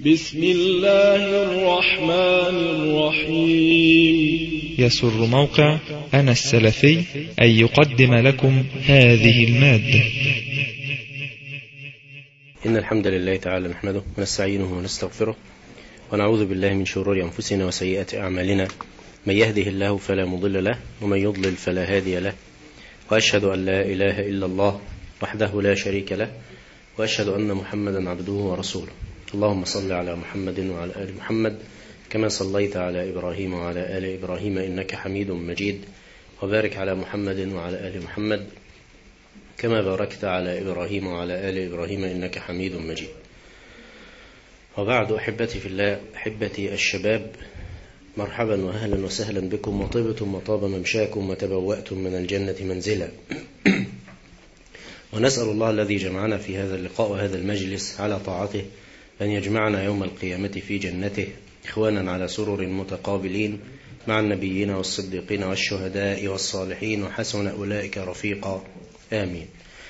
بسم الله الرحمن الرحيم يسر موقع أنا السلفي أن يقدم لكم هذه المادة إن الحمد لله تعالى نحمده ونستعينه ونستغفره ونعوذ بالله من شرور أنفسنا وسيئات أعمالنا من يهده الله فلا مضل له ومن يضلل فلا هادي له وأشهد أن لا إله إلا الله وحده لا شريك له وأشهد أن محمدا عبده ورسوله اللهم صل على محمد وعلى آل محمد كما صليت على إبراهيم وعلى آل إبراهيم إنك حميد مجيد وبارك على محمد وعلى آل محمد كما باركت على إبراهيم وعلى آل إبراهيم إنك حميد مجيد وبعد أحبتي في الله أحبتي الشباب مرحبا وأهلا وسهلا بكم وطبتم وطاب ممشاكم وتبوأتم من الجنة منزلا ونسأل الله الذي جمعنا في هذا اللقاء وهذا المجلس على طاعته أن يجمعنا يوم القيامة في جنته إخوانا على سرر متقابلين مع النبيين والصديقين والشهداء والصالحين وحسن أولئك رفيقا آمين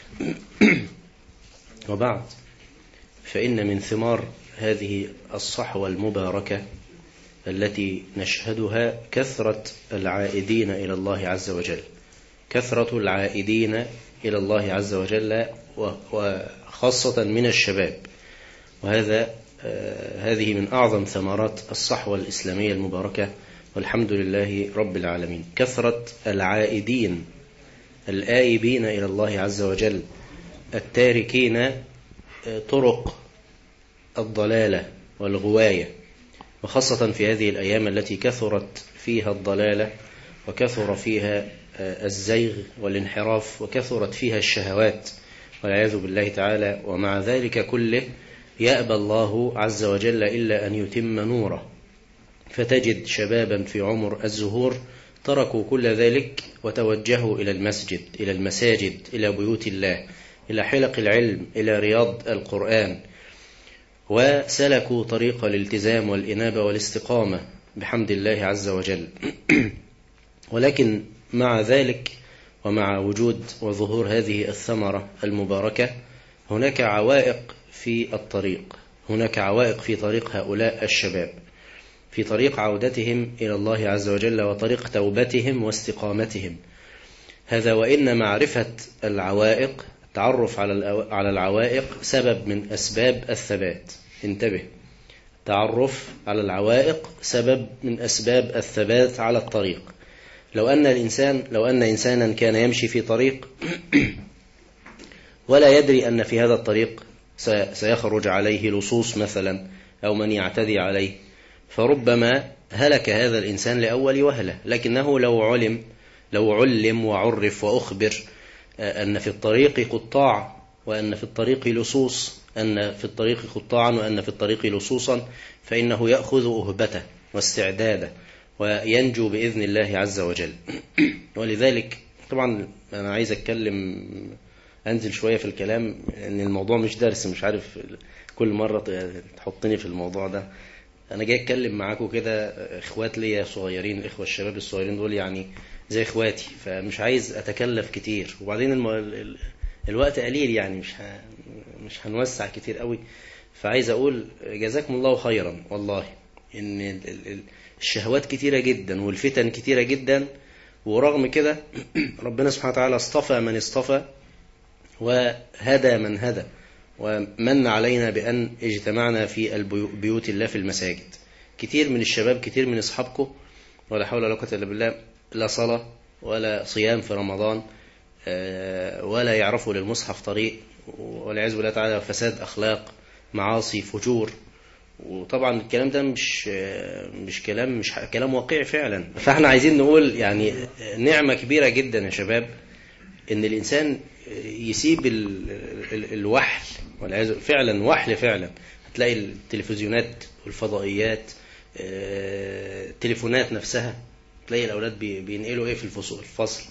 وبعد فإن من ثمار هذه الصحوة المباركة التي نشهدها كثرة العائدين إلى الله عز وجل كثرة العائدين إلى الله عز وجل وخاصة من الشباب وهذا هذه من أعظم ثمرات الصحوة الإسلامية المباركة والحمد لله رب العالمين كثرة العائدين الآيبين إلى الله عز وجل التاركين طرق الضلالة والغواية وخاصة في هذه الأيام التي كثرت فيها الضلالة وكثر فيها الزيغ والانحراف وكثرت فيها الشهوات والعياذ بالله تعالى ومع ذلك كله يأبى الله عز وجل إلا أن يتم نوره فتجد شبابا في عمر الزهور تركوا كل ذلك وتوجهوا إلى المسجد إلى المساجد إلى بيوت الله إلى حلق العلم إلى رياض القرآن وسلكوا طريق الالتزام والإنابة والاستقامة بحمد الله عز وجل ولكن مع ذلك ومع وجود وظهور هذه الثمرة المباركة هناك عوائق في الطريق هناك عوائق في طريق هؤلاء الشباب في طريق عودتهم إلى الله عز وجل وطريق توبتهم واستقامتهم هذا وإن معرفة العوائق التعرف على العوائق سبب من أسباب الثبات انتبه التعرف على العوائق سبب من أسباب الثبات على الطريق لو أن الإنسان لو أن إنسانا كان يمشي في طريق ولا يدري أن في هذا الطريق سيخرج عليه لصوص مثلا أو من يعتدي عليه فربما هلك هذا الإنسان لأول وهلة لكنه لو علم لو علم وعرف وأخبر أن في الطريق قطاع وأن في الطريق لصوص أن في الطريق قطاعا وأن في الطريق لصوصا فإنه يأخذ أهبته واستعداده وينجو بإذن الله عز وجل ولذلك طبعا أنا عايز أتكلم أنزل شوية في الكلام أن الموضوع مش درس مش عارف كل مرة تحطني في الموضوع ده أنا جاي أتكلم معاكم كده إخوات ليا صغيرين الإخوة الشباب الصغيرين دول يعني زي إخواتي فمش عايز أتكلف كتير وبعدين الم... الوقت قليل يعني مش ه... مش هنوسع كتير قوي فعايز أقول جزاكم الله خيرا والله إن الشهوات كتيرة جدا والفتن كتيرة جدا ورغم كده ربنا سبحانه وتعالى اصطفى من اصطفى وهدى من هدى ومن علينا بأن اجتمعنا في بيوت الله في المساجد كتير من الشباب كتير من أصحابكم ولا حول ولا قوة إلا بالله لا صلاة ولا صيام في رمضان ولا يعرفوا للمصحف طريق والعياذ بالله تعالى فساد أخلاق معاصي فجور وطبعا الكلام ده مش مش كلام مش كلام واقعي فعلا فاحنا عايزين نقول يعني نعمة كبيرة جدا يا شباب ان الانسان يسيب ال ال الوحل والعياذ فعلا وحل فعلا هتلاقي التلفزيونات والفضائيات التليفونات نفسها تلاقي الاولاد بينقلوا ايه في الفصل الفصل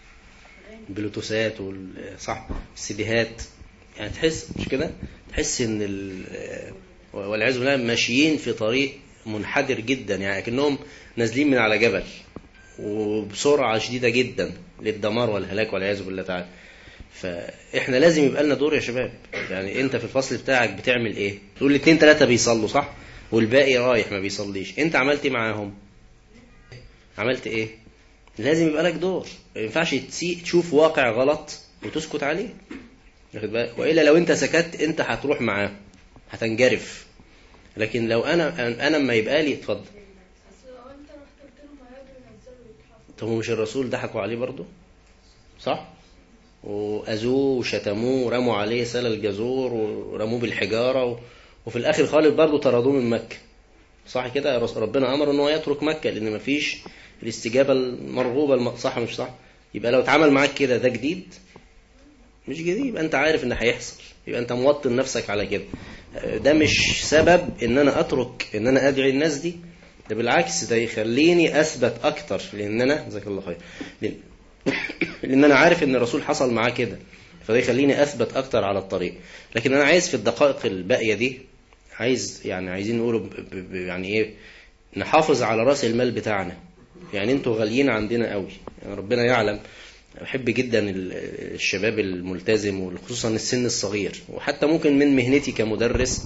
بلوتوثات صح السيديهات يعني تحس مش كده تحس ان والعياذ بالله ماشيين في طريق منحدر جدا يعني كأنهم نازلين من على جبل وبسرعة شديدة جدا للدمار والهلاك والعياذ بالله تعالى فاحنا لازم يبقى لنا دور يا شباب يعني انت في الفصل بتاعك بتعمل ايه تقول لي اتنين تلاتة بيصلوا صح والباقي رايح ما بيصليش انت عملت ايه معاهم عملت ايه لازم يبقى لك دور ما ينفعش تسي- تشوف واقع غلط وتسكت عليه واخد بالك؟ والا لو انت سكت انت هتروح معاه هتنجرف لكن لو انا انا لما يبقى لي اتفضل اصل لو انت رحت قلت لهم هيقعدوا ينزلوا يتحفظوا طب هو مش الرسول ضحكوا عليه برضه صح وأذوه وشتموه ورموا عليه سل الجزور ورموه بالحجارة و... وفي الآخر خالد برضه طردوه من مكة صح كده رس- ربنا أمر إن هو يترك مكة لأن مفيش الاستجابة المرغوبة الم... صح مش صح يبقى لو اتعمل معاك كده ده جديد مش جديد يبقى أنت عارف إن هيحصل يبقى أنت موطن نفسك على كده ده مش سبب إن أنا أترك إن أنا أدعي الناس دي ده بالعكس ده يخليني أثبت أكتر لأن أنا جزاك الله خير لأن لان انا عارف ان الرسول حصل معاه كده فده يخليني اثبت اكتر على الطريق لكن انا عايز في الدقائق الباقيه دي عايز يعني عايزين نقوله ب- ب- ب- يعني ايه نحافظ على راس المال بتاعنا يعني انتوا غاليين عندنا قوي يعني ربنا يعلم بحب جدا ال- الشباب الملتزم وخصوصا السن الصغير وحتى ممكن من مهنتي كمدرس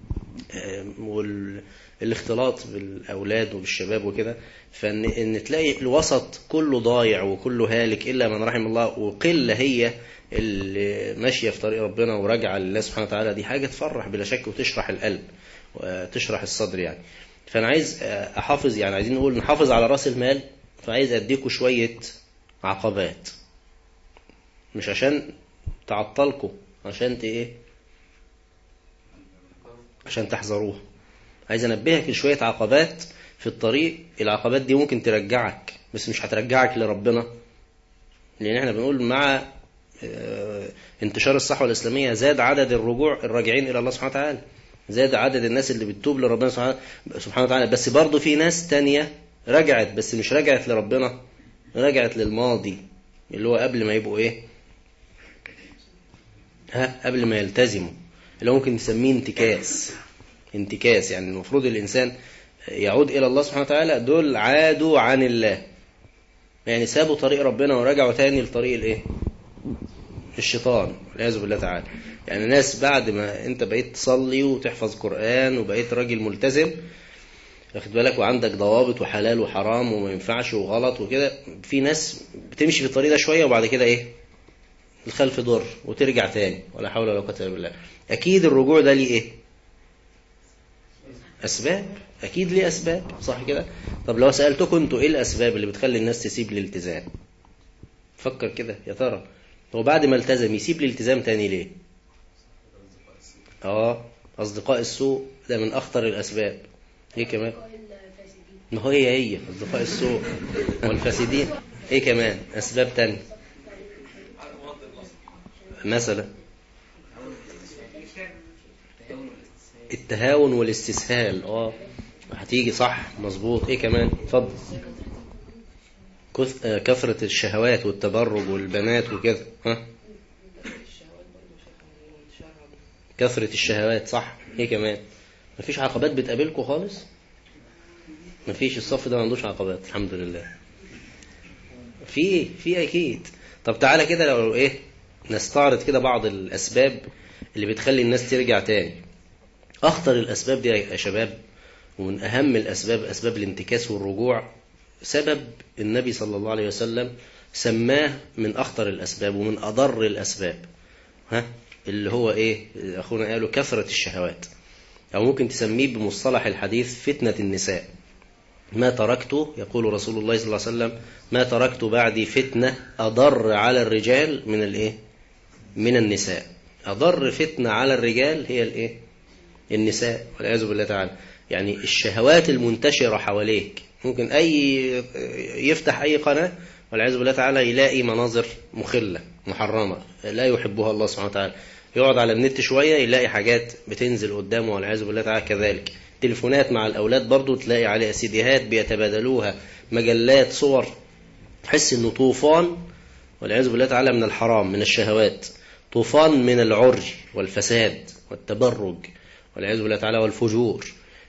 والاختلاط بالاولاد وبالشباب وكده فان ان تلاقي الوسط كله ضايع وكله هالك الا من رحم الله وقله هي اللي ماشيه في طريق ربنا وراجعه لله سبحانه وتعالى دي حاجه تفرح بلا شك وتشرح القلب وتشرح الصدر يعني فانا عايز احافظ يعني عايزين نقول نحافظ على راس المال فعايز اديكم شويه عقبات مش عشان تعطلكم عشان ت ايه عشان تحذروها عايز انبهك لشويه عقبات في الطريق العقبات دي ممكن ترجعك بس مش هترجعك لربنا لان احنا بنقول مع آه، انتشار الصحوه الاسلاميه زاد عدد الرجوع الراجعين الى الله سبحانه وتعالى زاد عدد الناس اللي بتتوب لربنا سبحانه سبحانه وتعالى بس برضه في ناس تانية رجعت بس مش رجعت لربنا رجعت للماضي اللي هو قبل ما يبقوا ايه ها قبل ما يلتزموا اللي هو ممكن نسميه انتكاس انتكاس يعني المفروض الإنسان يعود إلى الله سبحانه وتعالى دول عادوا عن الله يعني سابوا طريق ربنا ورجعوا تاني لطريق الايه الشيطان والعياذ بالله تعالى يعني ناس بعد ما انت بقيت تصلي وتحفظ قرآن وبقيت راجل ملتزم واخد بالك وعندك ضوابط وحلال وحرام وما ينفعش وغلط وكده في ناس بتمشي في الطريق ده شوية وبعد كده ايه الخلف ضر وترجع تاني ولا حول ولا قوة الا بالله اكيد الرجوع ده ليه ايه اسباب اكيد ليه اسباب صح كده طب لو سالتكم انتوا ايه الاسباب اللي بتخلي الناس تسيب الالتزام فكر كده يا ترى هو بعد ما التزم يسيب الالتزام تاني ليه اه اصدقاء السوء ده من اخطر الاسباب ايه كمان ما هو هي هي اصدقاء السوء والفاسدين ايه كمان اسباب تانية مثلا التهاون والاستسهال اه هتيجي صح مظبوط ايه كمان اتفضل كث- آه، كثرة الشهوات والتبرج والبنات وكده ها كثرة الشهوات صح ايه كمان مفيش عقبات بتقابلكم خالص مفيش الصف ده ما عندوش عقبات الحمد لله في في اكيد طب تعالى كده لو ايه نستعرض كده بعض الاسباب اللي بتخلي الناس ترجع تاني اخطر الاسباب دي يا شباب ومن اهم الاسباب اسباب الانتكاس والرجوع سبب النبي صلى الله عليه وسلم سماه من اخطر الاسباب ومن اضر الاسباب ها اللي هو ايه اخونا قالوا كثرة الشهوات او ممكن تسميه بمصطلح الحديث فتنة النساء ما تركت يقول رسول الله صلى الله عليه وسلم ما تركت بعدي فتنة أضر على الرجال من الإيه؟ من النساء أضر فتنة على الرجال هي الإيه؟ النساء والعياذ بالله تعالى يعني الشهوات المنتشرة حواليك ممكن أي يفتح أي قناة والعياذ بالله تعالى يلاقي مناظر مخلة محرمة لا يحبها الله سبحانه وتعالى يقعد على النت شوية يلاقي حاجات بتنزل قدامه والعياذ بالله تعالى كذلك تليفونات مع الأولاد برضو تلاقي عليها سيديهات بيتبادلوها مجلات صور تحس إنه طوفان والعياذ بالله تعالى من الحرام من الشهوات طوفان من العرج والفساد والتبرج والعياذ بالله تعالى والفجور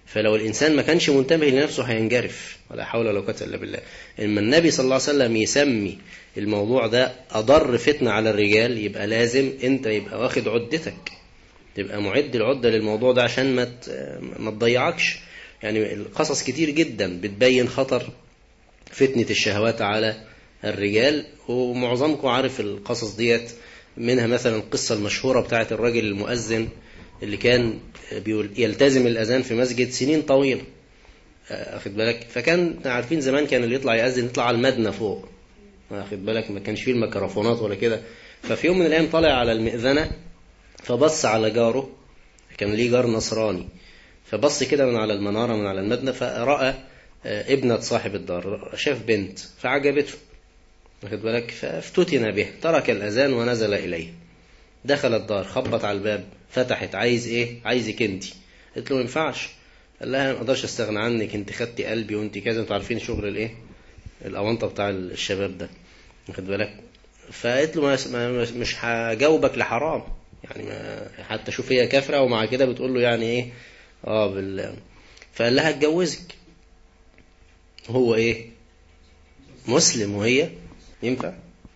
فلو الإنسان ما كانش منتبه لنفسه هينجرف ولا حول ولا قوة إلا بالله إما النبي صلى الله عليه وسلم يسمي الموضوع ده أضر فتنة على الرجال يبقى لازم أنت يبقى واخد عدتك تبقى معد العدة للموضوع ده عشان ما ما تضيعكش يعني القصص كتير جدا بتبين خطر فتنة الشهوات على الرجال ومعظمكم عارف القصص ديت منها مثلا القصة المشهورة بتاعت الراجل المؤذن اللي كان يلتزم الأذان في مسجد سنين طويلة أخد بالك فكان عارفين زمان كان اللي يطلع يأذن يطلع على المدنة فوق أخد بالك ما كانش فيه الميكروفونات ولا كده ففي يوم من الأيام طلع على المئذنة فبص على جاره كان ليه جار نصراني فبص كده من على المنارة من على المدنة فرأى ابنة صاحب الدار شاف بنت فعجبته واخد بالك فافتتن به ترك الأذان ونزل إليه دخل الدار خبط على الباب فتحت عايز ايه عايزك انت قلت له ما ينفعش قال لها ما اقدرش استغنى عنك انت خدتي قلبي وانت كذا انتوا عارفين شغل الايه الاونطه بتاع الشباب ده واخد بالك فقلت له ما مش هجاوبك لحرام يعني ما حتى شوف هي كافره ومع كده بتقول له يعني ايه اه بال فقال لها اتجوزك هو ايه مسلم وهي ينفع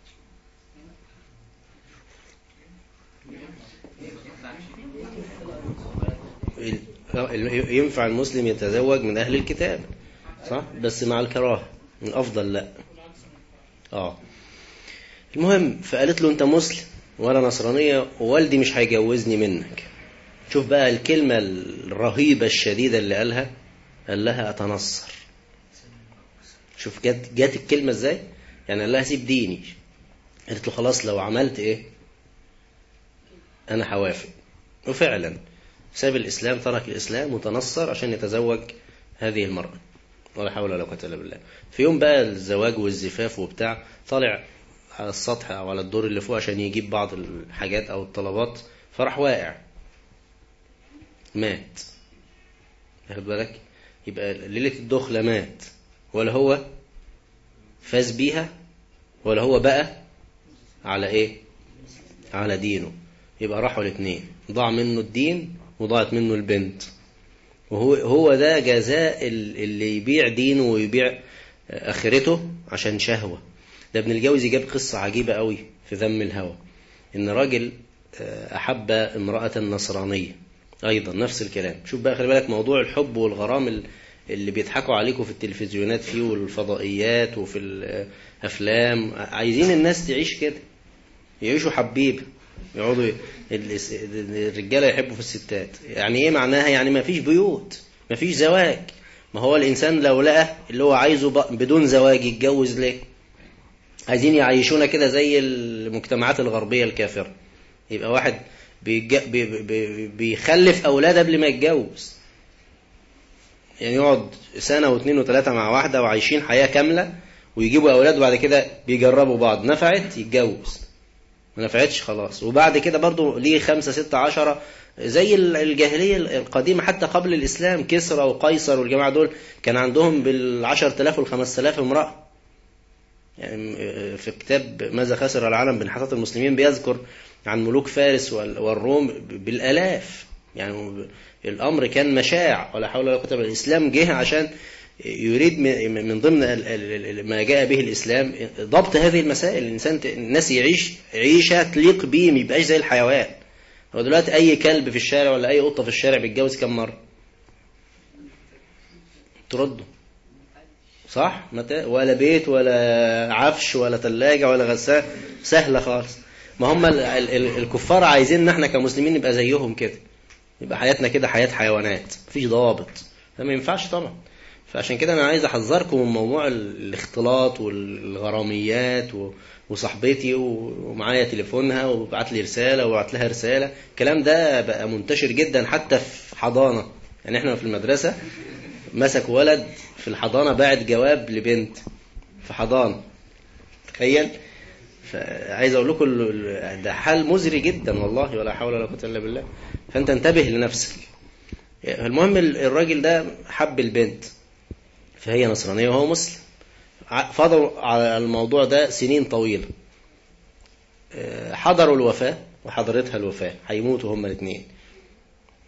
ينفع المسلم يتزوج من أهل الكتاب صح بس مع الكراهة الأفضل لا آه المهم فقالت له أنت مسلم وأنا نصرانية ووالدي مش هيجوزني منك شوف بقى الكلمة الرهيبة الشديدة اللي قالها قال لها أتنصر شوف جت, جت الكلمة ازاي يعني قال لها سيب ديني قالت له خلاص لو عملت ايه انا هوافق وفعلا ساب الإسلام ترك الإسلام وتنصر عشان يتزوج هذه المرأة ولا حول ولا قوة إلا بالله في يوم بقى الزواج والزفاف وبتاع طالع على السطح أو على الدور اللي فوق عشان يجيب بعض الحاجات أو الطلبات فراح واقع مات واخد بالك يبقى ليلة الدخلة مات ولا هو فاز بيها ولا هو بقى على ايه على دينه يبقى راحوا الاثنين ضاع منه الدين وضاعت منه البنت وهو هو ده جزاء اللي يبيع دينه ويبيع اخرته عشان شهوة ده ابن الجوزي جاب قصة عجيبة قوي في ذم الهوى ان راجل احب امرأة نصرانية ايضا نفس الكلام شوف بقى خلي بالك موضوع الحب والغرام اللي بيضحكوا عليكم في التلفزيونات فيه والفضائيات وفي الافلام عايزين الناس تعيش كده يعيشوا حبيب يقعدوا الرجاله يحبوا في الستات يعني ايه معناها يعني ما فيش بيوت ما فيش زواج ما هو الانسان لو لقى اللي هو عايزه بدون زواج يتجوز ليه عايزين يعيشونا كده زي المجتمعات الغربيه الكافره يبقى واحد بيج... بي... بي... بيخلف اولاد قبل ما يتجوز يعني يقعد سنه واثنين وثلاثه مع واحده وعايشين حياه كامله ويجيبوا اولاد وبعد كده بيجربوا بعض نفعت يتجوز ما نفعتش خلاص وبعد كده برضو ليه خمسة ستة عشرة زي الجاهلية القديمة حتى قبل الإسلام كسرى وقيصر والجماعة دول كان عندهم بالعشر تلاف والخمس تلاف امرأة يعني في كتاب ماذا خسر العالم بين حطات المسلمين بيذكر عن ملوك فارس والروم بالآلاف يعني الأمر كان مشاع ولا حول ولا قوة إلا بالله الإسلام جه عشان يريد من ضمن ما جاء به الإسلام ضبط هذه المسائل الإنسان الناس يعيش عيشة تليق بيه ما يبقاش زي الحيوان هو دلوقتي أي كلب في الشارع ولا أي قطة في الشارع بيتجوز كم مرة تردوا صح ولا بيت ولا عفش ولا ثلاجة ولا غسالة سهلة خالص ما هم الكفار عايزين ان احنا كمسلمين نبقى زيهم كده يبقى حياتنا كده حياة حيوانات مفيش ضوابط ده ما ينفعش طبعا فعشان كده انا عايز احذركم من موضوع الاختلاط والغراميات وصاحبتي ومعايا تليفونها وبعت لي رسالة وبعت لها رسالة الكلام ده بقى منتشر جدا حتى في حضانة يعني احنا في المدرسة مسك ولد في الحضانة باعت جواب لبنت في حضانة تخيل فعايز اقول لكم ده حال مزري جدا والله ولا حول ولا قوه الا بالله فانت انتبه لنفسك المهم الراجل ده حب البنت فهي نصرانيه وهو مسلم فضلوا على الموضوع ده سنين طويله حضروا الوفاه وحضرتها الوفاه هيموتوا هما الاثنين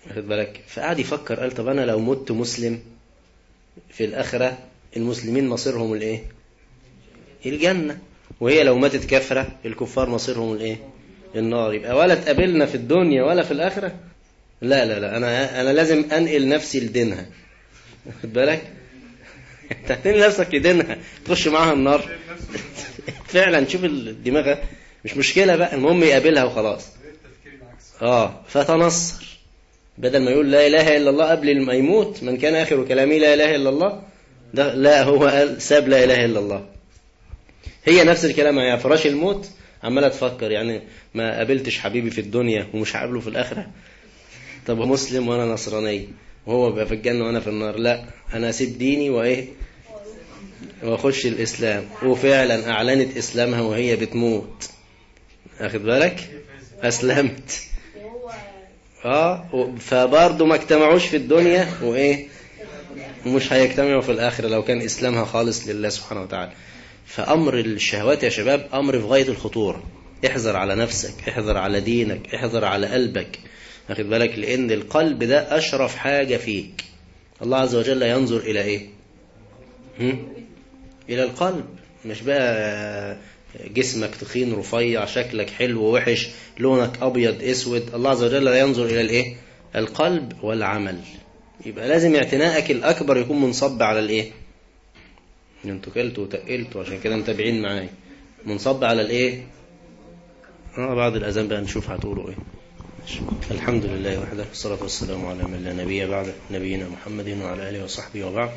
واخد بالك فقعد يفكر قال طب أنا لو مت مسلم في الآخرة المسلمين مصيرهم الإيه الجنة وهي لو ماتت كافرة الكفار مصيرهم الإيه النار يبقى ولا تقابلنا في الدنيا ولا في الآخرة لا لا لا أنا أنا لازم أنقل نفسي لدينها واخد بالك تهتني نفسك لدينها تخش معاها النار فعلا شوف الدماغ مش مشكلة بقى المهم يقابلها وخلاص اه فتنصر بدل ما يقول لا إله إلا الله قبل ما يموت من كان آخر كلامي لا إله إلا الله ده لا هو قال ساب لا إله إلا الله هي نفس الكلام يا فراش الموت عمالة تفكر يعني ما قابلتش حبيبي في الدنيا ومش هقابله في الآخرة طب مسلم وأنا نصراني وهو بقى في الجنة وأنا في النار لا أنا أسيب ديني وإيه وأخش الإسلام وفعلا أعلنت إسلامها وهي بتموت أخد بالك أسلمت وهو اه و- فبرضه ما اجتمعوش في الدنيا وايه ومش هيجتمعوا في الاخره لو كان اسلامها خالص لله سبحانه وتعالى فامر الشهوات يا شباب امر في غايه الخطوره احذر على نفسك احذر على دينك احذر على قلبك واخد بالك لان القلب ده اشرف حاجه فيك الله عز وجل ينظر الى ايه هم؟ الى القلب مش بقى جسمك تخين رفيع شكلك حلو وحش لونك ابيض اسود الله عز وجل لا ينظر الى الايه القلب والعمل يبقى لازم اعتنائك الاكبر يكون منصب على الايه انتوا كلتوا وتقلتوا عشان كده متابعين معايا منصب على الايه اه بعد الاذان بقى نشوف هتقولوا ايه ماشي. الحمد لله وحده والصلاه والسلام على من لا نبي بعده نبينا محمد وعلى اله وصحبه وبعد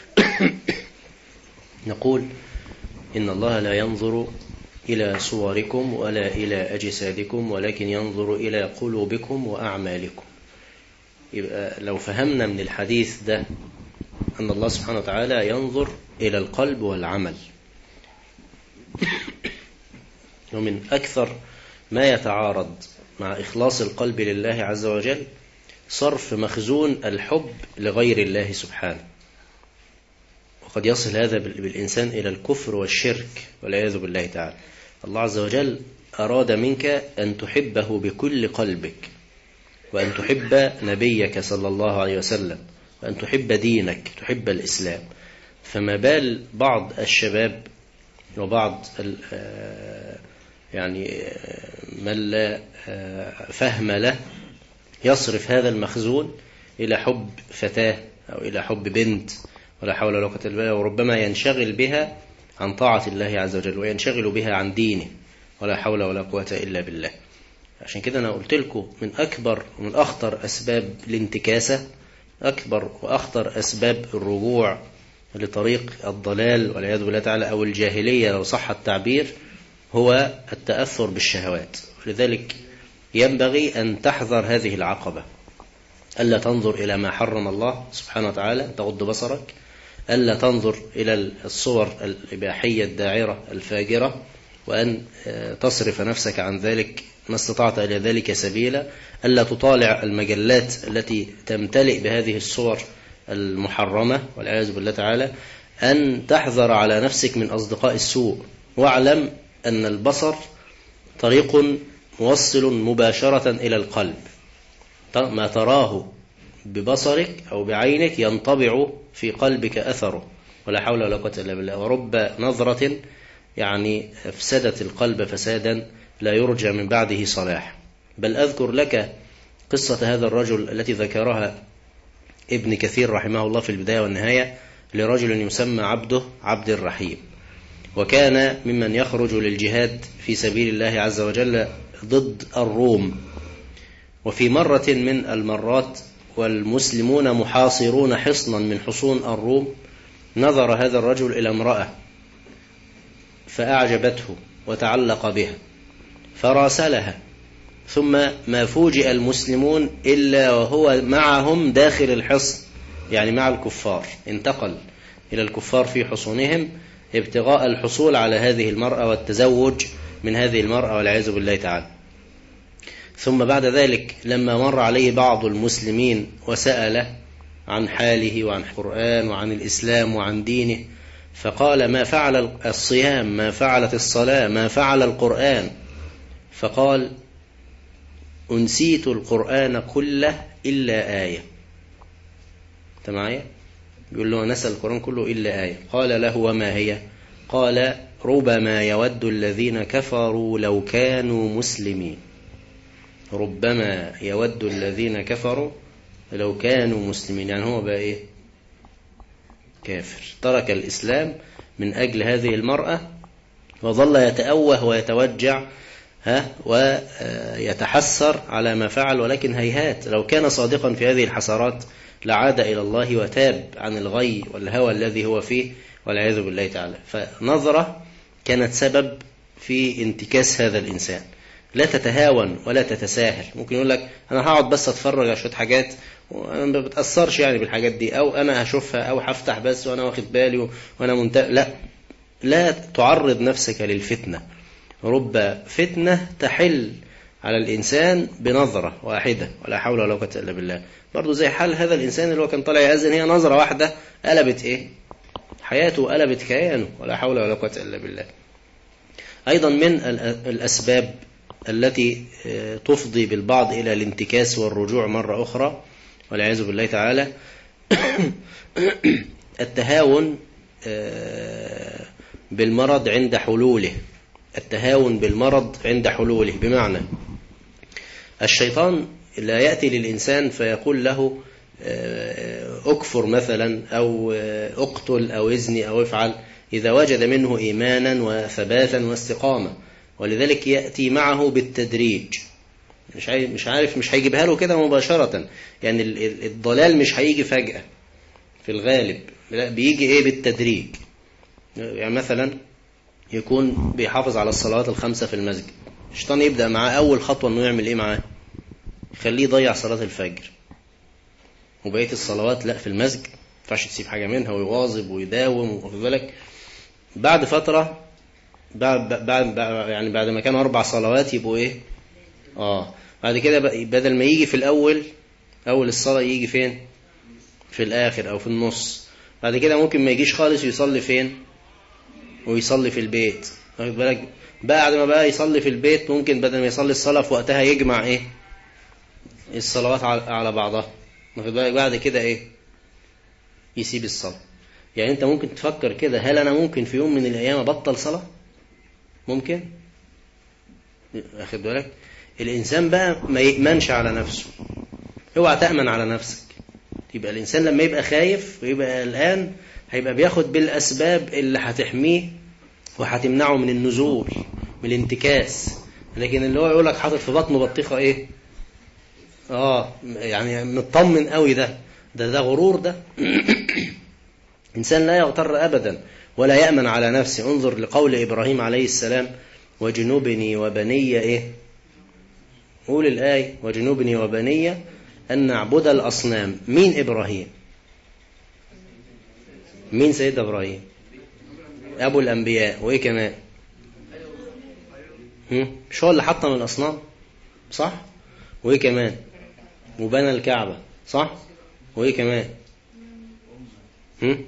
نقول إن الله لا ينظر إلى صوركم ولا إلى أجسادكم ولكن ينظر إلى قلوبكم وأعمالكم يبقى لو فهمنا من الحديث ده أن الله سبحانه وتعالى ينظر إلى القلب والعمل ومن أكثر ما يتعارض مع إخلاص القلب لله عز وجل صرف مخزون الحب لغير الله سبحانه وقد يصل هذا بال- بالإنسان إلى الكفر والشرك والعياذ بالله تعالى الله عز وجل أراد منك أن تحبه بكل قلبك وأن تحب نبيك صلى الله عليه وسلم وأن تحب دينك تحب الإسلام فما بال بعض الشباب وبعض ال- آه، يعني آه، من لا آه، فهم له يصرف هذا المخزون إلى حب فتاة أو إلى حب بنت ولا حول ولا قوة إلا بالله وربما ينشغل بها عن طاعة الله عز وجل وينشغل بها عن دينه ولا حول ولا قوة إلا بالله عشان كده أنا قلت لكم من أكبر ومن أخطر أسباب الانتكاسة أكبر وأخطر أسباب الرجوع لطريق الضلال والعياذ بالله تعالى أو الجاهلية لو صح التعبير هو التأثر بالشهوات ولذلك ينبغي أن تحذر هذه العقبة ألا تنظر إلى ما حرم الله سبحانه وتعالى تغض بصرك ألا تنظر إلى الصور الإباحية الداعرة الفاجرة وأن آه، تصرف نفسك عن ذلك ما استطعت إلى ذلك سبيلا ألا تطالع المجلات التي تمتلئ بهذه الصور المحرمة والعياذ بالله تعالى أن تحذر على نفسك من أصدقاء السوء واعلم أن البصر طريق موصل مباشرة إلى القلب ما تراه ببصرك أو بعينك ينطبع في قلبك أثره ولا حول ولا قوة إلا بالله ورب نظرة يعني أفسدت القلب فسادا لا يرجى من بعده صلاح بل أذكر لك قصة هذا الرجل التي ذكرها ابن كثير رحمه الله في البداية والنهاية لرجل يسمى عبده عبد الرحيم وكان ممن يخرج للجهاد في سبيل الله عز وجل ضد الروم وفي مرة من المرات والمسلمون محاصرون حصنا من حصون الروم نظر هذا الرجل إلى امرأة فأعجبته وتعلق بها فراسلها ثم ما فوجئ المسلمون إلا وهو معهم داخل الحصن يعني مع الكفار انتقل إلى الكفار في حصونهم ابتغاء الحصول على هذه المرأة والتزوج من هذه المرأة والعياذ بالله تعالى ثم بعد ذلك لما مر عليه بعض المسلمين وسأله عن حاله وعن القرآن وعن الإسلام وعن دينه فقال ما فعل الصيام ما فعلت الصلاة ما فعل القرآن فقال أنسيت القرآن كله إلا آية أنت معايا؟ بيقول له نسأل القرآن كله إلا آية قال له وما هي قال ربما يود الذين كفروا لو كانوا مسلمين ربما يود الذين كفروا لو كانوا مسلمين يعني هو بقى إيه كافر ترك الإسلام من أجل هذه المرأة وظل يتأوه ويتوجع ها ويتحسر على ما فعل ولكن هيهات لو كان صادقا في هذه الحسرات لعاد إلى الله وتاب عن الغي والهوى الذي هو فيه والعياذ بالله تعالى فنظرة كانت سبب في انتكاس هذا الإنسان لا تتهاون ولا تتساهل ممكن يقول لك أنا هقعد بس أتفرج على شوية حاجات وأنا ما بتأثرش يعني بالحاجات دي أو أنا هشوفها أو هفتح بس وأنا واخد بالي وأنا منتبه لا لا تعرض نفسك للفتنة رب فتنة تحل على الإنسان بنظرة واحدة ولا حول ولا قوة إلا بالله برضه زي حال هذا الإنسان اللي هو كان طالع يأذن هي نظرة واحدة قلبت إيه حياته قلبت كيانه ولا حول ولا قوة إلا بالله أيضا من الأسباب التي تفضي بالبعض إلى الانتكاس والرجوع مرة أخرى والعياذ بالله تعالى التهاون بالمرض عند حلوله التهاون بالمرض عند حلوله بمعنى الشيطان لا يأتي للإنسان فيقول له أكفر مثلا أو أقتل أو إذني أو افعل إذا وجد منه إيمانا وثباتا واستقامة ولذلك يأتي معه بالتدريج مش عارف مش عارف مش هيجيبها له كده مباشرة يعني الضلال مش هيجي فجأة في الغالب لا بيجي ايه بالتدريج يعني مثلا يكون بيحافظ على الصلوات الخمسة في المسجد الشيطان يبدأ معاه أول خطوة إنه يعمل إيه معاه يخليه يضيع صلاة الفجر وبقية الصلوات لا في المسجد ما ينفعش تسيب حاجة منها ويواظب ويداوم واخد بالك بعد فترة بعد بعد يعني بعد ما كانوا أربع صلوات يبقوا إيه آه بعد كده بدل ما يجي في الأول أول الصلاة يجي فين في الآخر أو في النص بعد كده ممكن ما يجيش خالص ويصلي فين ويصلي في البيت واخد بالك بعد ما بقى يصلي في البيت ممكن بدل ما يصلي الصلاة في وقتها يجمع ايه الصلوات على بعضها واخد بالك بعد كده ايه يسيب الصلاة يعني انت ممكن تفكر كده هل انا ممكن في يوم من الايام ابطل صلاة ممكن واخد بالك الانسان بقى ما يأمنش على نفسه اوعى تأمن على نفسك يبقى الانسان لما يبقى خايف ويبقى قلقان هيبقى بياخد بالاسباب اللي هتحميه وهتمنعه من النزول من الانتكاس لكن اللي هو يقول لك حاطط في بطنه بطيخه ايه اه يعني مطمن قوي ده ده ده غرور ده انسان لا يغتر ابدا ولا يامن على نفسه انظر لقول ابراهيم عليه السلام وجنوبني وبني ايه قول الايه وجنوبني وبني ان نعبد الاصنام مين ابراهيم مين سيدنا ابراهيم ابو الانبياء وايه كمان هم؟ مش هو اللي حطم الاصنام صح وايه كمان وبنى الكعبه صح وايه كمان هم؟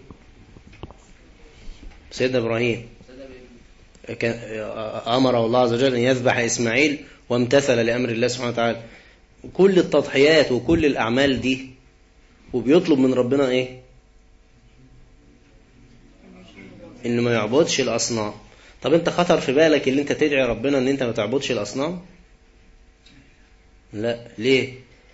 سيدنا ابراهيم كان امر الله عز وجل ان يذبح اسماعيل وامتثل لامر الله سبحانه وتعالى كل التضحيات وكل الاعمال دي وبيطلب من ربنا ايه انه ما يعبدش الاصنام طب انت خطر في بالك اللي انت تدعي ربنا ان انت ما تعبدش الاصنام لا ليه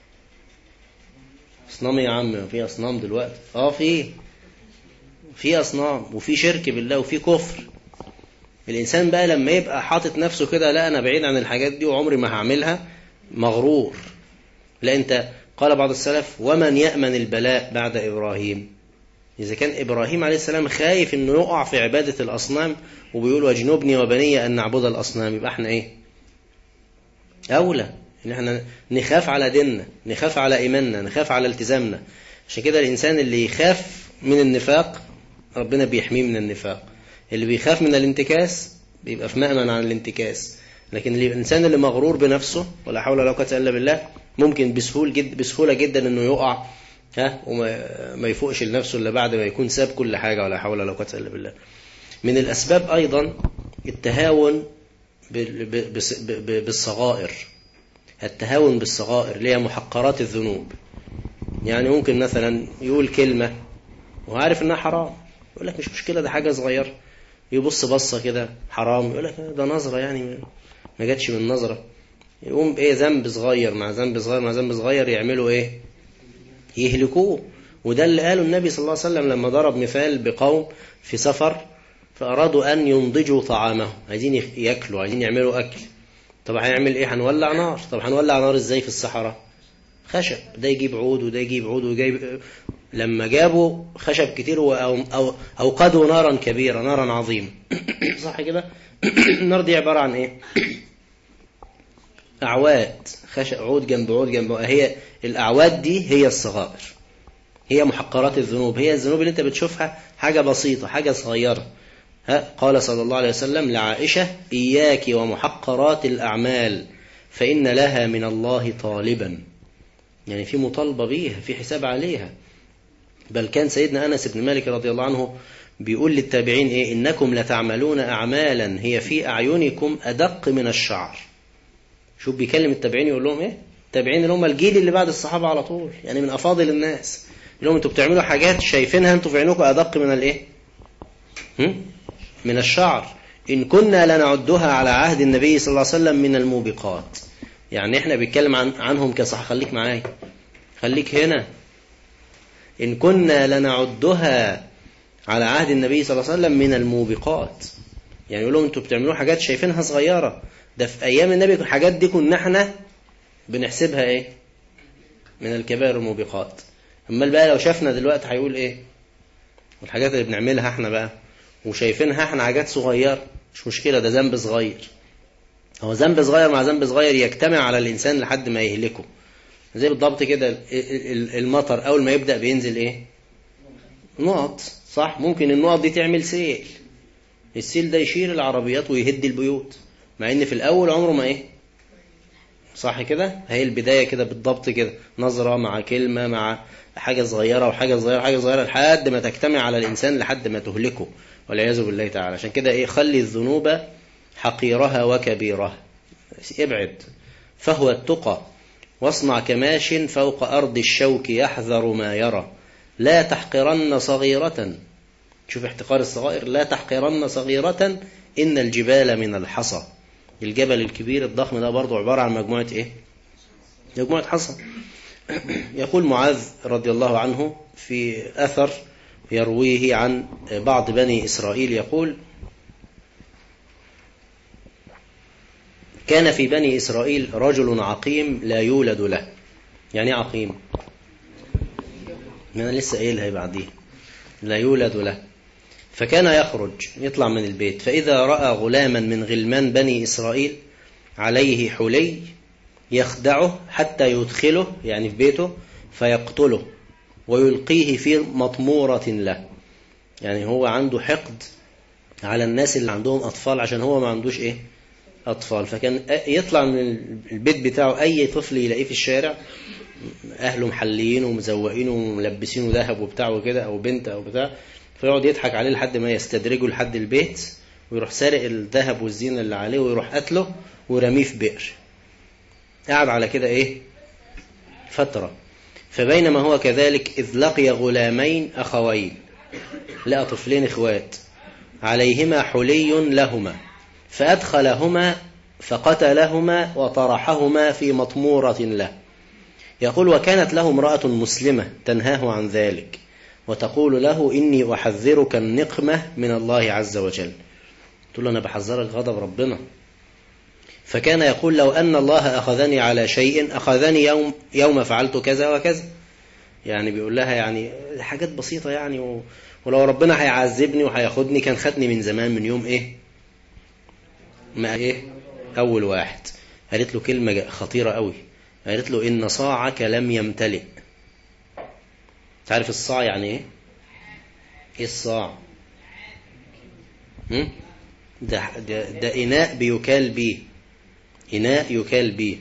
اصنام يا عم في اصنام دلوقتي اه في في اصنام وفي شرك بالله وفي كفر الانسان بقى لما يبقى حاطط نفسه كده لا انا بعيد عن الحاجات دي وعمري ما هعملها مغرور لا انت قال بعض السلف ومن يأمن البلاء بعد ابراهيم إذا كان إبراهيم عليه السلام خايف إنه يقع في عبادة الأصنام وبيقول واجنبني وبني أن نعبد الأصنام يبقى إحنا إيه؟ أولى إن إحنا نخاف على ديننا، نخاف على إيماننا، نخاف على التزامنا. عشان كده الإنسان اللي يخاف من النفاق ربنا بيحميه من النفاق. اللي بيخاف من الانتكاس بيبقى في مأمن عن الانتكاس. لكن الإنسان اللي مغرور بنفسه ولا حول ولا قوة إلا بالله ممكن بسهول جد بسهولة جدا إنه يقع ها وما ما يفوقش لنفسه الا بعد ما يكون ساب كل حاجه ولا حول ولا قوه الا بالله. من الاسباب ايضا التهاون بالصغائر. التهاون بالصغائر اللي هي محقرات الذنوب. يعني ممكن مثلا يقول كلمة وعارف انها حرام يقول لك مش مشكلة ده حاجة صغيرة يبص بصة كده حرام يقول لك ده نظرة يعني ما جاتش من نظرة يقوم ايه ذنب صغير مع ذنب صغير مع ذنب صغير يعملوا ايه يهلكوه وده اللي قاله النبي صلى الله عليه وسلم لما ضرب مثال بقوم في سفر فأرادوا أن ينضجوا طعامهم عايزين ياكلوا عايزين يعملوا أكل طب هنعمل إيه هنولع نار طب هنولع نار إزاي في الصحراء خشب ده يجيب عود وده يجيب عود ويجيب لما جابوا خشب كتير أو أو أوقدوا نارا كبيرة نارا عظيمة صح كده النار دي عبارة عن إيه أعواد خشب عود جنب عود جنب هي الأعواد دي هي الصغائر هي محقرات الذنوب هي الذنوب اللي انت بتشوفها حاجة بسيطة حاجة صغيرة ها قال صلى الله عليه وسلم لعائشة إياك ومحقرات الأعمال فإن لها من الله طالبا يعني في مطالبة بيها في حساب عليها بل كان سيدنا أنس بن مالك رضي الله عنه بيقول للتابعين إيه إنكم لتعملون أعمالا هي في أعينكم أدق من الشعر شوف بيكلم التابعين يقول لهم إيه التابعين اللي هم الجيل اللي بعد الصحابة على طول يعني من أفاضل الناس يقول لهم أنتوا بتعملوا حاجات شايفينها أنتوا في عينكم أدق من الإيه هم؟ من الشعر إن كنا لنعدها على عهد النبي صلى الله عليه وسلم من الموبقات يعني احنا بيتكلم عن عنهم كصح خليك معايا خليك هنا إن كنا لنعدها على عهد النبي صلى الله عليه وسلم من الموبقات يعني يقول لهم انتوا بتعملوا حاجات شايفينها صغيرة ده في أيام النبي الحاجات دي كنا احنا بنحسبها ايه من الكبائر الموبقات أما بقى لو شافنا دلوقتي هيقول ايه والحاجات اللي بنعملها احنا بقى وشايفينها احنا حاجات صغيرة مش مشكلة ده ذنب صغير هو ذنب صغير مع ذنب صغير يجتمع على الإنسان لحد ما يهلكه زي بالضبط كده المطر أول ما يبدأ بينزل إيه نقط صح ممكن النقط دي تعمل سيل السيل ده يشيل العربيات ويهد البيوت مع ان في الأول عمره ما إيه صح كده هي البداية كده بالضبط كده نظرة مع كلمة مع حاجة صغيرة وحاجة صغيرة حاجة صغيرة لحد ما تجتمع على الإنسان لحد ما تهلكه والعياذ بالله تعالى عشان كده إيه خلي الذنوب حقيرها وكبيرها ابعد فهو التقى واصنع كماش فوق أرض الشوك يحذر ما يرى لا تحقرن صغيرة شوف احتقار الصغائر لا تحقرن صغيرة إن الجبال من الحصى الجبل الكبير الضخم ده برضو عبارة عن مجموعة إيه مجموعة حصى يقول معاذ رضي الله عنه في أثر يرويه عن بعض بني إسرائيل يقول كان في بني إسرائيل رجل عقيم لا يولد له يعني عقيم ما أنا لسه قايلها بعديه لا يولد له فكان يخرج يطلع من البيت فإذا رأى غلاما من غلمان بني إسرائيل عليه حلي يخدعه حتى يدخله يعني في بيته فيقتله ويلقيه في مطمورة له يعني هو عنده حقد على الناس اللي عندهم أطفال عشان هو ما عندوش إيه أطفال فكان يطلع من البيت بتاعه أي طفل يلاقيه في الشارع أهله محليين ومزوقين وملبسينه ذهب وبتاع وكده أو بنت أو بتاع فيقعد يضحك عليه لحد ما يستدرجه لحد البيت ويروح سارق الذهب والزينة اللي عليه ويروح قتله ورميه في بئر قعد على كده إيه فترة فبينما هو كذلك إذ لقي غلامين أخوين لقى طفلين إخوات عليهما حلي لهما فأدخلهما فقتلهما وطرحهما في مطمورة له يقول وكانت له امرأة مسلمة تنهاه عن ذلك وتقول له إني أحذرك النقمة من الله عز وجل تقول له أنا بحذرك غضب ربنا فكان يقول لو أن الله أخذني على شيء أخذني يوم, يوم فعلت كذا وكذا يعني بيقول لها يعني حاجات بسيطة يعني و... ولو ربنا هيعذبني وهياخدني كان خدني من زمان من يوم ايه ما ايه اول واحد قالت له كلمة خطيرة قوي قالت له ان صاعك لم يمتلئ تعرف الصاع يعني ايه ايه الصاع هم؟ ده, ده, ده اناء بيكال بيه اناء يكال بيه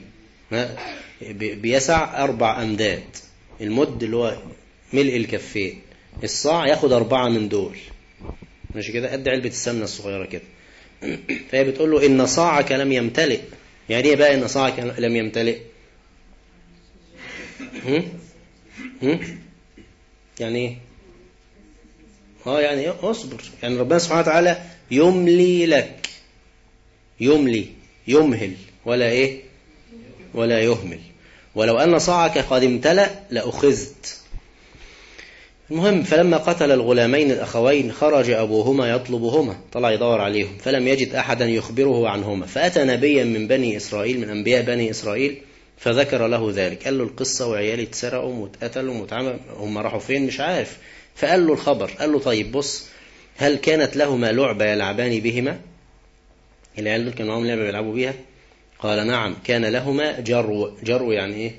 بيسع اربع امداد المد اللي هو ملء الكفين الصاع ياخد أربعة من دول ماشي كده قد علبة السمنة الصغيرة كده فهي بتقول له إن صاعك لم يمتلئ يعني إيه بقى إن صاعك لم يمتلئ هم؟ هم؟ يعني ايه اه يعني ايه اصبر يعني ربنا سبحانه وتعالى يملي لك يملي يمهل ولا ايه ولا يهمل ولو أن صاعك قد امتلأ لأخذت المهم فلما قتل الغلامين الأخوين خرج أبوهما يطلبهما طلع يدور عليهم فلم يجد أحدا يخبره عنهما فأتى نبيا من بني إسرائيل من أنبياء بني إسرائيل فذكر له ذلك قال له القصة وعيالي اتسرقوا واتقتلوا واتعمل هم راحوا فين مش عارف فقال له الخبر قال له طيب بص هل كانت لهما لعبة يلعبان بهما العيال دول كانوا معاهم لعبة بيلعبوا بيها قال نعم كان لهما جرو جرو يعني ايه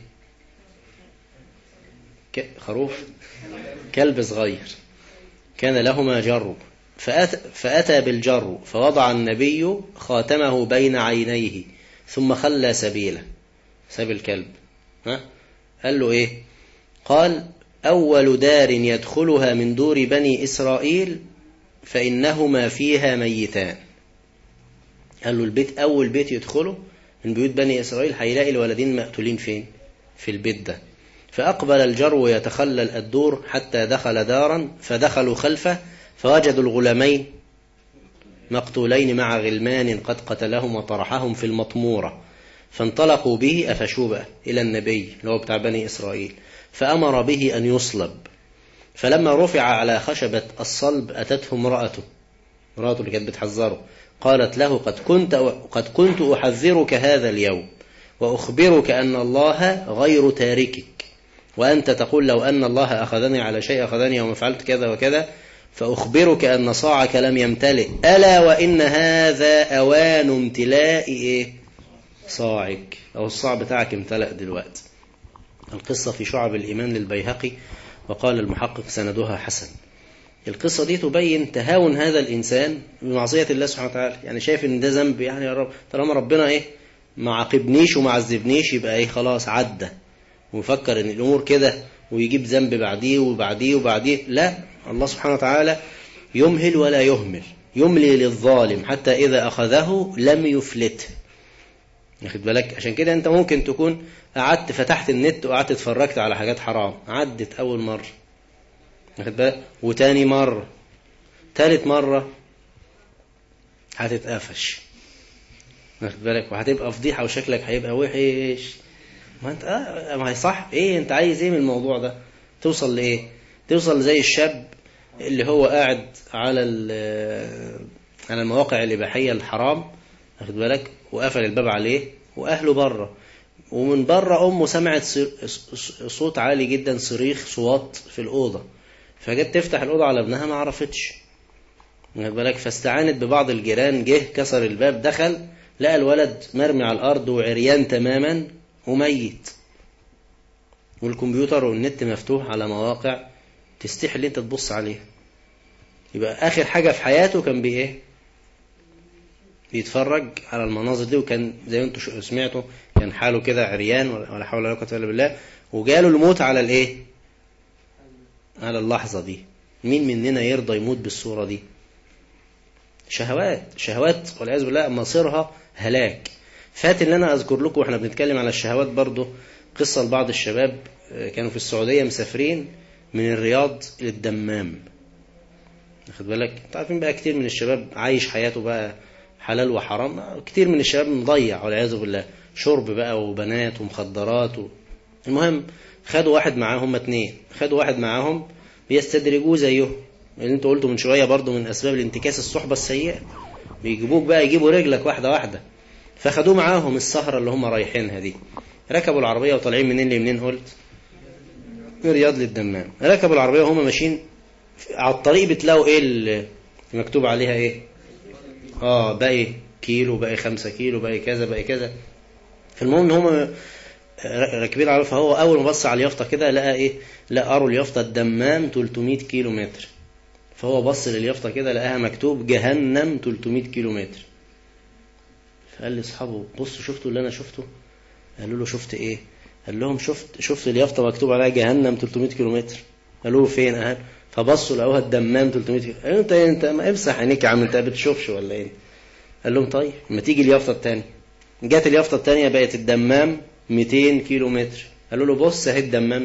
ك- خروف كلب صغير كان لهما جرو فأتى, فأتى بالجرو فوضع النبي خاتمه بين عينيه ثم خلى سبيله ساب الكلب ها؟ قال له ايه قال أول دار يدخلها من دور بني إسرائيل فإنهما فيها ميتان قال له البيت أول بيت يدخله من بيوت بني إسرائيل هيلاقي الولدين مقتولين فين في البيت ده فأقبل الجرو يتخلل الدور حتى دخل دارا فدخلوا خلفه فوجدوا الغلامين مقتولين مع غلمان قد قتلهم وطرحهم في المطمورة فانطلقوا به أفشوا بقى إلى النبي اللي هو بتاع بني إسرائيل فأمر به أن يصلب فلما رفع على خشبة الصلب أتته امرأته امرأته اللي كانت بتحذره قالت له قد كنت قد كنت أحذرك هذا اليوم وأخبرك أن الله غير تاركك وأنت تقول لو أن الله أخذني على شيء أخذني يوم فعلت كذا وكذا فأخبرك أن صاعك لم يمتلئ ألا وإن هذا أوان امتلاء إيه؟ صاعك أو الصاع بتاعك امتلأ دلوقتي القصة في شعب الإيمان للبيهقي وقال المحقق سندها حسن القصة دي تبين تهاون هذا الإنسان بمعصية الله سبحانه وتعالى يعني شايف إن ده ذنب يعني يا رب طالما ربنا إيه ما عاقبنيش وما عذبنيش يبقى إيه خلاص عدى ويفكر إن الأمور كده ويجيب ذنب بعديه وبعديه وبعديه لا الله سبحانه وتعالى يمهل ولا يهمل يملي للظالم حتى إذا أخذه لم يفلته واخد بالك عشان كده أنت ممكن تكون قعدت فتحت النت وقعدت اتفرجت على حاجات حرام عدت أول مرة واخد بالك وتاني مرة تالت مرة هتتقفش واخد بالك وهتبقى فضيحة وشكلك هيبقى وحش ما انت اه ما هي صح ايه انت عايز ايه من الموضوع ده توصل لايه توصل زي الشاب اللي هو قاعد على على المواقع الإباحية الحرام واخد بالك وقفل الباب عليه واهله بره ومن بره امه سمعت صوت عالي جدا صريخ صوات في الاوضه فجت تفتح الأوضة على ابنها ما عرفتش واخد بالك فاستعانت ببعض الجيران جه كسر الباب دخل لقى الولد مرمي على الأرض وعريان تماما وميت والكمبيوتر والنت مفتوح على مواقع تستحي اللي انت تبص عليها يبقى آخر حاجة في حياته كان بإيه بيتفرج على المناظر دي وكان زي ما انتم سمعتوا كان حاله كده عريان ولا حول ولا قوة إلا بالله وجاله الموت على الإيه على اللحظة دي مين مننا يرضى يموت بالصورة دي شهوات شهوات والعياذ بالله مصيرها هلاك فات اللي أنا أذكر لكم وإحنا بنتكلم على الشهوات برضه قصة لبعض الشباب كانوا في السعودية مسافرين من الرياض للدمام واخد بالك انتوا عارفين بقى كتير من الشباب عايش حياته بقى حلال وحرام كتير من الشباب مضيع والعياذ بالله شرب بقى وبنات ومخدرات و... المهم خدوا واحد معاهم هم اتنين خدوا واحد معاهم بيستدرجوه زيهم اللي انت قلته من شوية برضو من أسباب الانتكاس الصحبة السيئة بيجيبوك بقى يجيبوا رجلك واحدة واحدة فخدوه معاهم السهرة اللي هم رايحينها دي ركبوا العربية وطالعين منين لمنين قلت من رياض للدمام ركبوا العربية وهم ماشيين على الطريق بتلاقوا ايه اللي مكتوب عليها ايه اه باقي كيلو باقي خمسة كيلو باقي كذا باقي كذا فالمهم ان هم راكبين على فهو اول ما بص على اليافطه كده لقى ايه لقى قروا اليافطه الدمام 300 كيلو متر فهو بص لليافطه كده لقاها مكتوب جهنم 300 كيلو متر فقال لاصحابه بصوا شفتوا اللي انا شفته قالوا له شفت ايه قال لهم شفت شفت اليافطه مكتوب عليها جهنم 300 كيلو متر قالوا له فين اهل فبصوا لقوها الدمام 300 كيلو قالوا انت انت ما امسح عينيك يا عم انت ما بتشوفش ولا ايه قال لهم طيب ما تيجي اليافطه الثانيه جت اليافطه الثانيه بقت الدمام 200 كيلو متر قالوا له بص اهي الدمام 200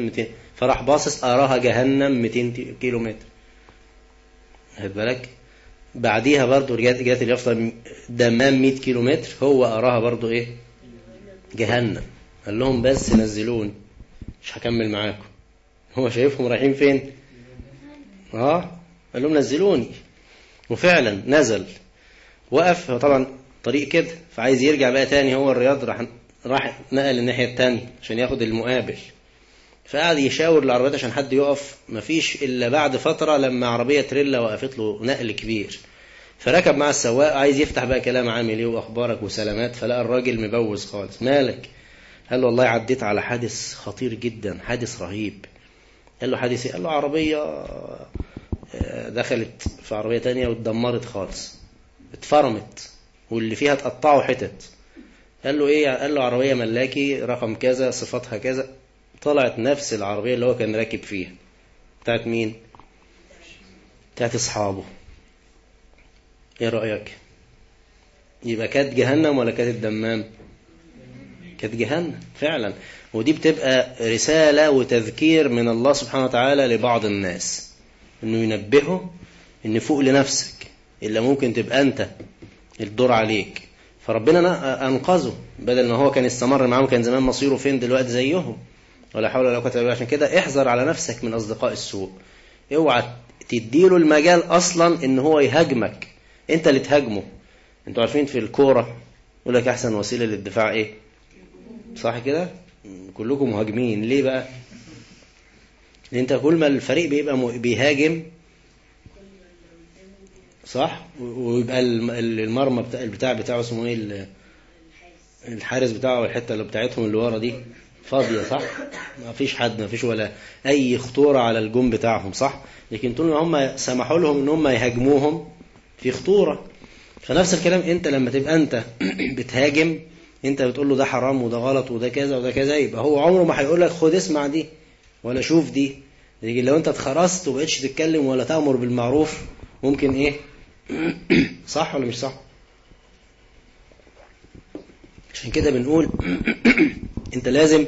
فراح باصص اراها جهنم 200 كيلو متر خد بالك بعديها برضو جت جت اليافطه دمام 100 كيلو متر هو اراها برضو ايه جهنم قال لهم بس نزلوني مش هكمل معاكم هو شايفهم رايحين فين اه قال لهم نزلوني وفعلا نزل وقف هو طبعا طريق كده فعايز يرجع بقى تاني هو الرياض راح راح نقل الناحيه التانية عشان ياخد المقابل فقعد يشاور العربيات عشان حد يقف مفيش الا بعد فتره لما عربيه تريلا وقفت له نقل كبير فركب مع السواق عايز يفتح بقى كلام عامل ايه واخبارك وسلامات فلقى الراجل مبوز خالص مالك قال له والله عديت على حادث خطير جدا حادث رهيب قال له حادث ايه قال له عربيه آه، دخلت في عربيه تانية واتدمرت خالص اتفرمت واللي فيها اتقطعوا حتت قال له ايه قال له عربيه ملاكي رقم كذا صفاتها كذا طلعت نفس العربيه اللي هو كان راكب فيها بتاعت مين بتاعت اصحابه ايه رايك يبقى كانت جهنم ولا كانت الدمام كانت جهنم فعلا ودي بتبقى رسالة وتذكير من الله سبحانه وتعالى لبعض الناس انه ينبهه ان فوق لنفسك الا ممكن تبقى انت الدور عليك فربنا ن- انقذه بدل ما هو كان استمر معاهم كان زمان مصيره فين دلوقتي زيهم ولا حول ولا قوه الا بالله عشان كده احذر على نفسك من اصدقاء السوء اوعى تديله المجال اصلا ان هو يهاجمك انت اللي تهاجمه انتوا عارفين في الكوره يقول لك احسن وسيله للدفاع ايه صح كده كلكم مهاجمين ليه بقى لان انت كل ما الفريق بيبقى م- بيهاجم صح و- ويبقى الم- المرمى بتاع البتاع بتاعه اسمه ايه ال- الحارس بتاعه الحته اللي بتاعتهم اللي ورا دي فاضيه صح ما فيش حد ما فيش ولا اي خطوره على الجون بتاعهم صح لكن طول ما هم سمحوا لهم ان هم يهاجموهم في خطوره فنفس الكلام انت لما تبقى انت بتهاجم انت بتقول له ده حرام وده غلط وده كذا وده كذا يبقى هو عمره ما هيقول لك خد اسمع دي ولا شوف دي لكن لو انت اتخرست وبقتش تتكلم ولا تأمر بالمعروف ممكن ايه صح ولا مش صح عشان كده بنقول انت لازم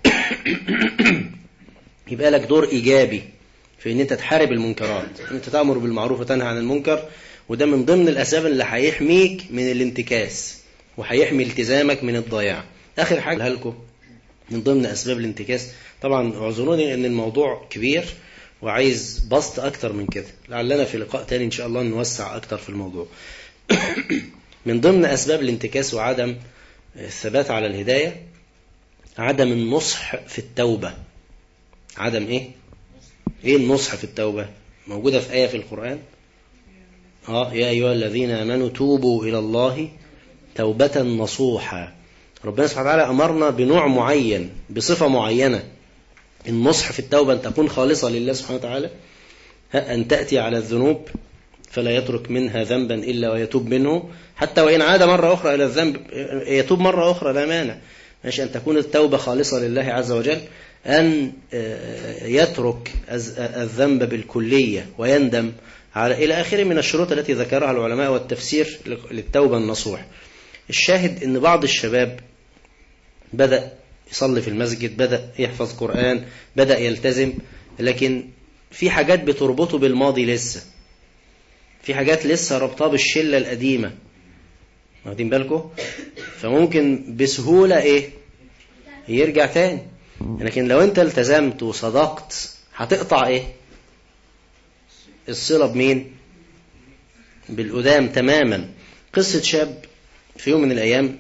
يبقى لك دور ايجابي في ان انت تحارب المنكرات ان انت تأمر بالمعروف وتنهى عن المنكر وده من ضمن الاسباب اللي هيحميك من الانتكاس وهيحمي التزامك من الضياع اخر حاجه أقولها لكم من ضمن اسباب الانتكاس طبعا اعذروني ان الموضوع كبير وعايز بسط اكتر من كده لعلنا في لقاء تاني ان شاء الله نوسع اكتر في الموضوع من ضمن اسباب الانتكاس وعدم الثبات على الهدايه عدم النصح في التوبه عدم ايه ايه النصح في التوبه موجوده في ايه في القران اه يا ايها الذين امنوا توبوا الى الله توبه نصوحا ربنا سبحانه وتعالى امرنا بنوع معين بصفه معينه النصح في التوبه ان تكون خالصه لله سبحانه وتعالى ها ان تاتي على الذنوب فلا يترك منها ذنبا الا ويتوب منه حتى وان عاد مره اخرى الى الذنب يتوب مره اخرى لا مانع ماشي ان تكون التوبه خالصه لله عز وجل ان يترك الذنب بالكليه ويندم على الى اخره من الشروط التي ذكرها العلماء والتفسير للتوبه النصوح الشاهد ان بعض الشباب بدا يصلي في المسجد بدا يحفظ قران بدا يلتزم لكن في حاجات بتربطه بالماضي لسه في حاجات لسه ربطاه بالشله القديمه واخدين بالكم فممكن بسهوله ايه يرجع تاني لكن لو انت التزمت وصدقت هتقطع ايه الصله بمين بالقدام تماما قصه شاب في يوم من الايام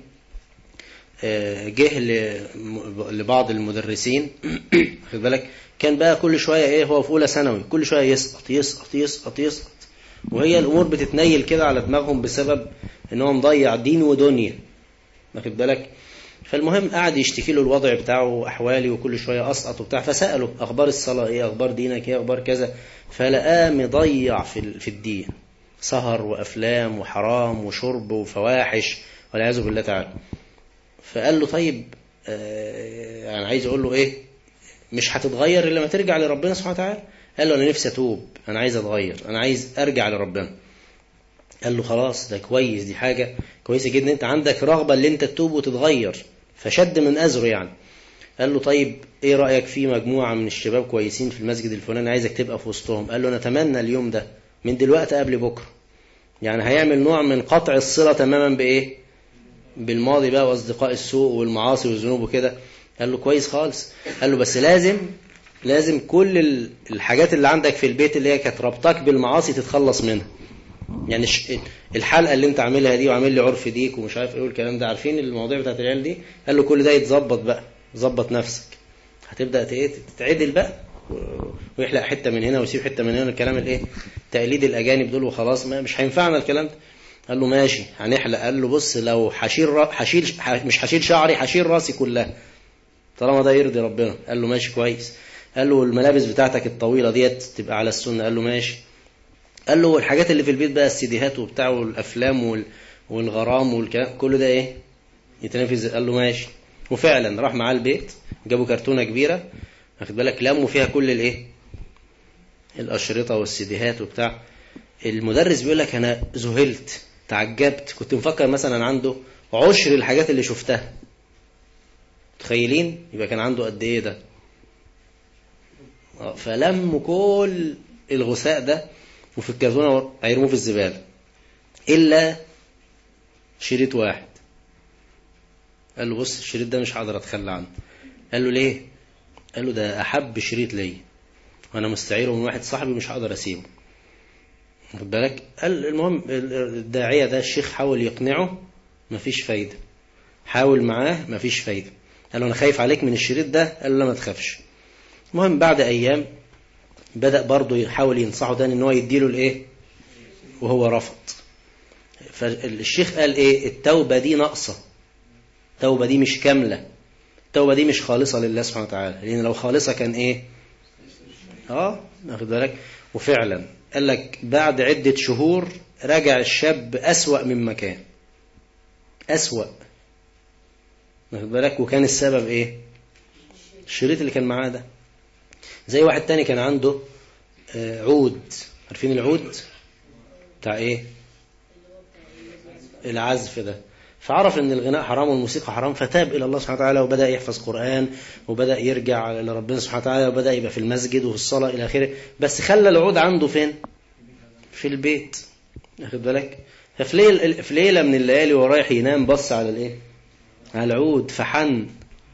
جه لبعض المدرسين خد بالك كان بقى كل شويه ايه هو في اولى ثانوي كل شويه يسقط يسقط يسقط يسقط وهي الامور بتتنيل كده على دماغهم بسبب ان هو مضيع دين ودنيا واخد بالك فالمهم قعد يشتكي له الوضع بتاعه واحوالي وكل شويه اسقط وبتاع فساله اخبار الصلاه ايه اخبار دينك ايه اخبار كذا فلقاه مضيع في في الدين سهر وافلام وحرام وشرب وفواحش والعياذ بالله تعالى فقال له طيب آه يعني عايز اقول له ايه مش هتتغير الا لما ترجع لربنا سبحانه وتعالى قال له انا نفسي اتوب انا عايز اتغير انا عايز ارجع لربنا قال له خلاص ده كويس دي حاجه كويسه جدا انت عندك رغبه ان انت تتوب وتتغير فشد من ازره يعني قال له طيب ايه رأيك في مجموعة من الشباب كويسين في المسجد الفلاني عايزك تبقى في وسطهم قال له نتمنى اليوم ده من دلوقتي قبل بكرة يعني هيعمل نوع من قطع الصلة تماما بايه بالماضي بقى واصدقاء السوء والمعاصي والذنوب وكده قال له كويس خالص قال له بس لازم لازم كل ال- الحاجات اللي عندك في البيت اللي هي كانت ربطك بالمعاصي تتخلص منها يعني ش- الحلقه اللي انت عاملها دي وعامل لي عرف ديك ومش عارف ايه والكلام ده عارفين المواضيع بتاعت العيال دي قال له كل ده يتظبط بقى ظبط نفسك هتبدا ت- ايه تتعدل بقى و- ويحلق حته من هنا ويسيب حته من هنا الكلام الايه تقليد الاجانب دول وخلاص ما مش هينفعنا الكلام ده قال له ماشي هنحلق قال له بص لو هشيل را- هشيل ح- مش هشيل شعري هشيل راسي كلها طالما ده يرضي ربنا قال له ماشي كويس قال له الملابس بتاعتك الطويله ديت تبقى على السنه قال له ماشي قال له الحاجات اللي في البيت بقى السيديهات وبتاع والافلام وال... والغرام والكلام كل ده ايه يتنفذ قال له ماشي وفعلا راح معاه البيت جابوا كرتونه كبيره واخد بالك لموا فيها كل الايه الاشرطه والسيديهات وبتاع المدرس بيقول لك انا ذهلت تعجبت كنت مفكر مثلا عنده عشر الحاجات اللي شفتها متخيلين يبقى كان عنده قد ايه ده آه، فلموا كل الغثاء ده وفي الكرتونه هيرموه في الزباله الا شريط واحد قال له بص الشريط ده مش هقدر اتخلى عنه قال له ليه قال له ده احب شريط ليا وانا مستعيره من واحد صاحبي مش هقدر اسيبه واخد بالك قال المهم الداعيه ده الشيخ حاول يقنعه مفيش فايده حاول معاه مفيش فايده قال له انا خايف عليك من الشريط ده قال له لا ما تخافش المهم بعد ايام بدأ برضه يحاول ينصحه تاني ان هو يديله الايه وهو رفض فالشيخ قال ايه التوبة دي ناقصة التوبة دي مش كاملة التوبة دي مش خالصة لله سبحانه وتعالى لأن لو خالصة كان ايه اه واخد بالك وفعلا قال لك بعد عدة شهور رجع الشاب أسوأ مما كان أسوأ واخد بالك وكان السبب ايه الشريط اللي كان معاه ده زي واحد تاني كان عنده آه، عود عارفين العود بتاع ايه العزف ده فعرف ان الغناء حرام والموسيقى حرام فتاب الى الله سبحانه وتعالى وبدا يحفظ قران وبدا يرجع لربنا سبحانه وتعالى وبدا يبقى في المسجد وفي الصلاه الى اخره بس خلى العود عنده فين في البيت واخد بالك ففي ليل- في ليله من الليالي وهو رايح ينام بص على الايه على العود فحن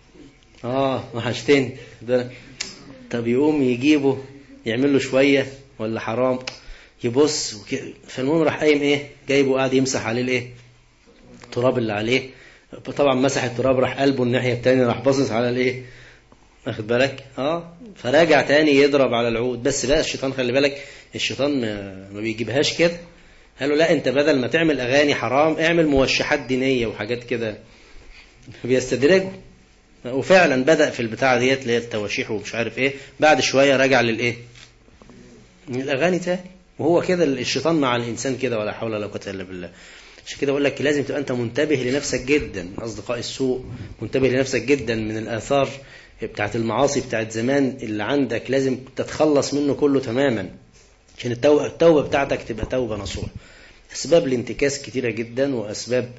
اه وحشتني واخد بالك طب يقوم يجيبه يعمل له شوية ولا حرام يبص وك- فالمهم راح قايم ايه جايبه قاعد يمسح عليه الايه التراب اللي عليه طبعا مسح التراب راح قلبه الناحية التانية راح باصص على الايه واخد بالك اه فراجع تاني يضرب على العود بس بقى الشيطان خلي بالك الشيطان ما, ما بيجيبهاش كده قال له لا انت بدل ما تعمل اغاني حرام اعمل موشحات دينية وحاجات كده بيستدرجه وفعلا بدأ في البتاعة ديت اللي هي التواشيح ومش عارف ايه بعد شوية رجع للايه الأغاني تاني وهو كده الشيطان مع الإنسان كده ولا حول ولا قوة إلا بالله عشان كده بقول لك لازم تبقى أنت منتبه لنفسك جدا من أصدقاء السوء منتبه لنفسك جدا من الآثار بتاعت المعاصي بتاعت زمان اللي عندك لازم تتخلص منه كله تماما عشان التوبة, التوبة بتاعتك تبقى توبة نصوح أسباب الانتكاس كتيرة جدا وأسباب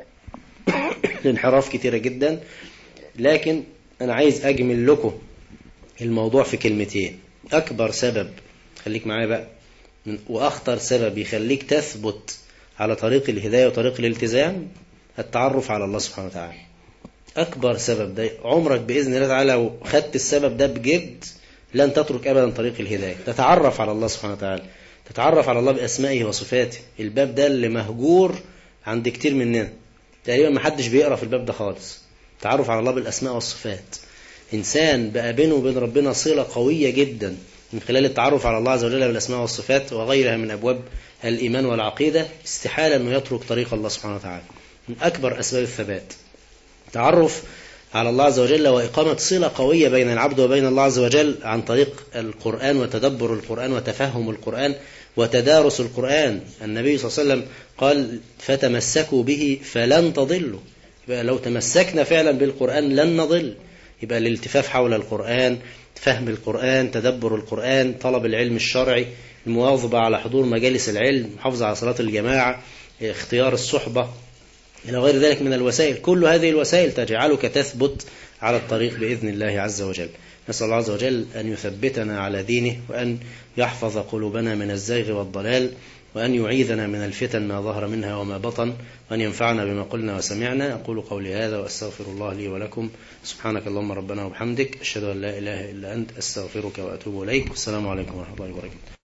الانحراف كتيرة جدا لكن أنا عايز أجمل لكم الموضوع في كلمتين أكبر سبب خليك معايا بقى من- وأخطر سبب يخليك تثبت على طريق الهداية وطريق الالتزام التعرف على الله سبحانه وتعالى أكبر سبب ده عمرك بإذن الله تعالى لو خدت السبب ده بجد لن تترك أبدا طريق الهداية تتعرف على الله سبحانه وتعالى تتعرف على الله بأسمائه وصفاته الباب ده اللي مهجور عند كتير مننا تقريبا ما حدش بيقرأ في الباب ده خالص تعرف على الله بالأسماء والصفات إنسان بقى بينه وبين ربنا صلة قوية جدا من خلال التعرف على الله عز وجل بالأسماء والصفات وغيرها من أبواب الإيمان والعقيدة استحالة أنه يترك طريق الله سبحانه وتعالى من أكبر أسباب الثبات تعرف على الله عز وجل وإقامة صلة قوية بين العبد وبين الله عز وجل عن طريق القرآن وتدبر القرآن وتفهم القرآن وتدارس القرآن النبي صلى الله عليه وسلم قال فتمسكوا به فلن تضلوا يبقى لو تمسكنا فعلا بالقرآن لن نضل يبقى الالتفاف حول القرآن فهم القرآن تدبر القرآن طلب العلم الشرعي المواظبة على حضور مجالس العلم محافظة على صلاة الجماعة اختيار الصحبة إلى غير ذلك من الوسائل كل هذه الوسائل تجعلك تثبت على الطريق بإذن الله عز وجل نسأل الله عز وجل أن يثبتنا على دينه وأن يحفظ قلوبنا من الزيغ والضلال وأن يعيذنا من الفتن ما ظهر منها وما بطن وأن ينفعنا بما قلنا وسمعنا أقول قولي هذا وأستغفر الله لي ولكم سبحانك اللهم ربنا وبحمدك أشهد أن لا إله إلا أنت أستغفرك وأتوب إليك والسلام عليكم ورحمة الله وبركاته